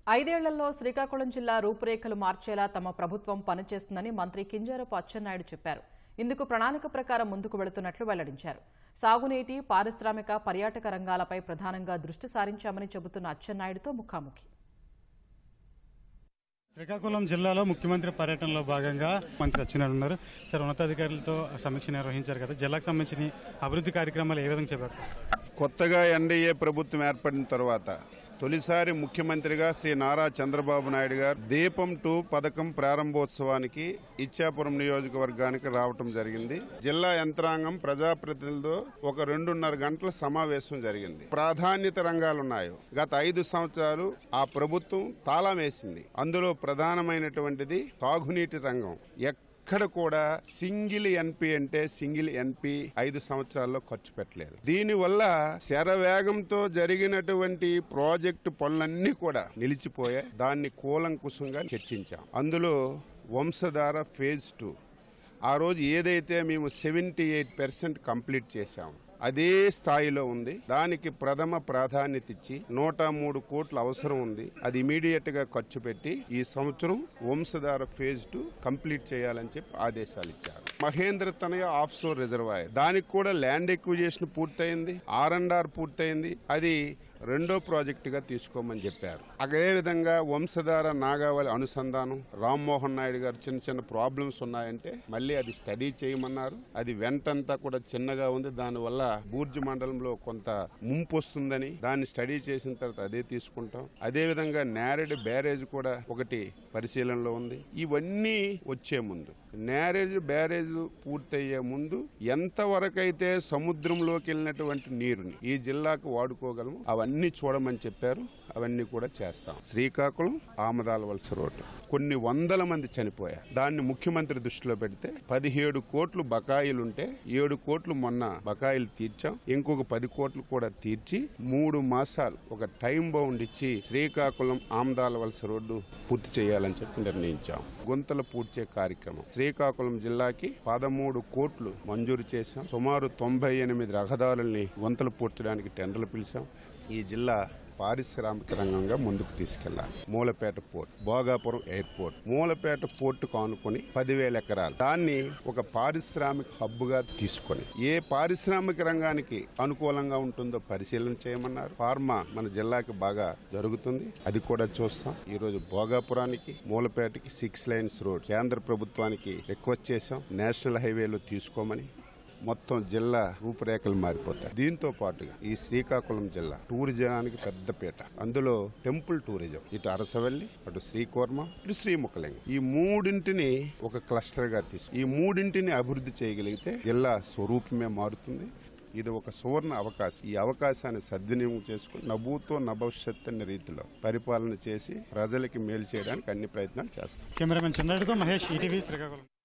ఐదేళ్లలో శ్రీకాకుళం జిల్లా రూపురేఖలు మార్చేలా తమ ప్రభుత్వం పనిచేస్తుందని మంత్రి కింజారపు అచ్చెన్నాయుడు చెప్పారు ఇందుకు ప్రణాళిక ప్రకారం ముందుకు వెళుతున్నట్లు వెల్లడించారు సాగునీటి పారిశ్రామిక పర్యాటక రంగాలపై ప్రధానంగా దృష్టి సారించామని చెబుతున్న అచ్చెన్నాయుడుతో ముఖాముఖి శ్రీకాకుళం జిల్లాలో ముఖ్యమంత్రి పర్యటనలో భాగంగా మంత్రి అచ్చెన్నాయుడు ఉన్నారు సార్ ఉన్నతాధికారులతో సమీక్ష నిర్వహించారు కదా జిల్లాకు సంబంధించిన అభివృద్ధి కార్యక్రమాలు ఏ విధంగా చేపడతారు కొత్తగా ఎన్డీఏ ప్రభుత్వం ఏర్పడిన తర్వాత తొలిసారి ముఖ్యమంత్రిగా శ్రీ నారా చంద్రబాబు నాయుడు గారు దీపం టూ పథకం ప్రారంభోత్సవానికి ఇచ్చాపురం నియోజకవర్గానికి రావటం జరిగింది జిల్లా యంత్రాంగం ప్రజాప్రతినిధులతో ఒక రెండున్నర గంటల సమావేశం జరిగింది ప్రాధాన్యత రంగాలు ఉన్నాయి గత ఐదు సంవత్సరాలు ఆ ప్రభుత్వం తాళం వేసింది అందులో ప్రధానమైనటువంటిది తాగునీటి రంగం ఎక్ ఎక్కడ కూడా సింగిల్ ఎన్పి అంటే సింగిల్ ఎన్పి ఐదు సంవత్సరాల్లో ఖర్చు పెట్టలేదు దీనివల్ల శరవేగంతో జరిగినటువంటి ప్రాజెక్టు పనులన్నీ కూడా నిలిచిపోయాయి దాన్ని కూలంకుశంగా చర్చించాం అందులో వంశధార ఫేజ్ టూ ఆ రోజు ఏదైతే మేము సెవెంటీ ఎయిట్ పర్సెంట్ కంప్లీట్ చేశాం అదే స్థాయిలో ఉంది దానికి ప్రథమ ప్రాధాన్యత ఇచ్చి నూట మూడు కోట్ల అవసరం ఉంది అది ఇమీడియట్ గా ఖర్చు పెట్టి ఈ సంవత్సరం వంశధార ఫేజ్ టూ కంప్లీట్ చేయాలని చెప్పి ఆదేశాలు ఇచ్చారు మహేంద్ర తనయ ఆఫ్ షోర్ రిజర్వాయర్ దానికి కూడా ల్యాండ్ ఎక్విజేషన్ పూర్తయింది ఆర్ అండ్ ఆర్ పూర్తయింది అది రెండో ప్రాజెక్టుగా తీసుకోమని చెప్పారు అదే విధంగా వంశధార నాగావళి అనుసంధానం రామ్మోహన్ నాయుడు గారు చిన్న చిన్న ప్రాబ్లమ్స్ ఉన్నాయంటే మళ్ళీ అది స్టడీ చేయమన్నారు అది వెంటంతా కూడా చిన్నగా ఉంది దానివల్ల బూర్జు మండలంలో కొంత ముంపు వస్తుందని దాన్ని స్టడీ చేసిన తర్వాత అదే తీసుకుంటాం అదే విధంగా నేరేడ్ బ్యారేజ్ కూడా ఒకటి పరిశీలనలో ఉంది ఇవన్నీ వచ్చే ముందు నేరేజ్ బ్యారేజ్ పూర్తయ్యే ముందు ఎంత వరకైతే సముద్రంలోకి వెళ్ళినటువంటి నీరుని ఈ జిల్లాకు వాడుకోగలము అవన్నీ చూడమని చెప్పారు అవన్నీ కూడా చేస్తాం శ్రీకాకుళం ఆమదాల వలస రోడ్డు కొన్ని వందల మంది చనిపోయారు దాన్ని ముఖ్యమంత్రి దృష్టిలో పెడితే పదిహేడు కోట్లు బకాయిలుంటే ఏడు కోట్లు మొన్న బకాయిలు తీర్చాం ఇంకొక పది కోట్లు కూడా తీర్చి మూడు మాసాలు ఒక టైం బౌండ్ ఇచ్చి శ్రీకాకుళం ఆమదాల వలస రోడ్డు పూర్తి చేయాలని చెప్పి నిర్ణయించాం గుంతలు పూడ్చే కార్యక్రమం శ్రీకాకుళం జిల్లాకి పదమూడు కోట్లు మంజూరు చేశాం సుమారు తొంభై ఎనిమిది రహదారుల్ని గుంతలు పూడ్చడానికి టెండర్లు పిలిచాం ఈ జిల్లా పారిశ్రామిక రంగంగా ముందుకు తీసుకెళ్లాలి మూలపేట పోర్ట్ భోగాపురం ఎయిర్పోర్ట్ మూలపేట పోర్టుకు ఆనుకొని పదివేల ఎకరాలు దాన్ని ఒక పారిశ్రామిక హబ్ గా తీసుకొని ఏ పారిశ్రామిక రంగానికి అనుకూలంగా ఉంటుందో పరిశీలన చేయమన్నారు ఫార్మా మన జిల్లాకి బాగా జరుగుతుంది అది కూడా చూస్తాం ఈ రోజు భోగాపురానికి మూలపేటకి సిక్స్ లైన్స్ రోడ్ కేంద్ర ప్రభుత్వానికి రిక్వెస్ట్ చేశాం నేషనల్ హైవేలో తీసుకోమని మొత్తం జిల్లా రూపురేఖలు మారిపోతాయి దీంతో పాటుగా ఈ శ్రీకాకుళం జిల్లా టూరిజానికి పెద్ద పీట అందులో టెంపుల్ టూరిజం ఇటు అరసవల్లి అటు శ్రీకూర్మ ఇటు శ్రీముఖలింగం ఈ మూడింటిని ఒక క్లస్టర్ గా తీసుకు ఈ మూడింటిని అభివృద్ధి చేయగలిగితే జిల్లా స్వరూపమే మారుతుంది ఇది ఒక సువర్ణ అవకాశం ఈ అవకాశాన్ని సద్వినియోగం చేసుకుని నభూతో నభవిష్యత్ అనే రీతిలో పరిపాలన చేసి ప్రజలకి మేలు చేయడానికి అన్ని ప్రయత్నాలు చేస్తాం కెమెరామెన్ చిన్నాయుడుతో మహేష్ ఈటీవీ శ్రీకాకుళం